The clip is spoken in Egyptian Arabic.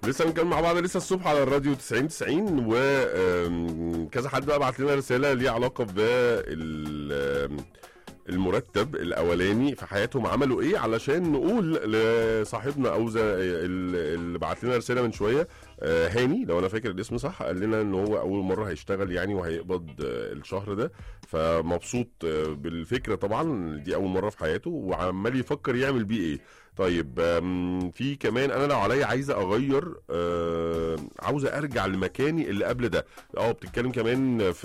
لسه بنتكلم مع بعض لسه الصبح على الراديو 90 90 وكذا حد بقى بعت لنا رساله ليها علاقه بال آم، المرتب الاولاني في حياتهم عملوا ايه علشان نقول لصاحبنا او زي ال- اللي بعت لنا رساله من شويه آه، هاني لو انا فاكر الاسم صح قال لنا ان هو اول مره هيشتغل يعني وهيقبض آه، الشهر ده فمبسوط آه، بالفكره طبعا دي اول مره في حياته وعمال يفكر يعمل بيه ايه طيب آم، في كمان انا لو عليا عايزه اغير آه، عاوزه ارجع لمكاني اللي قبل ده اه بتتكلم كمان في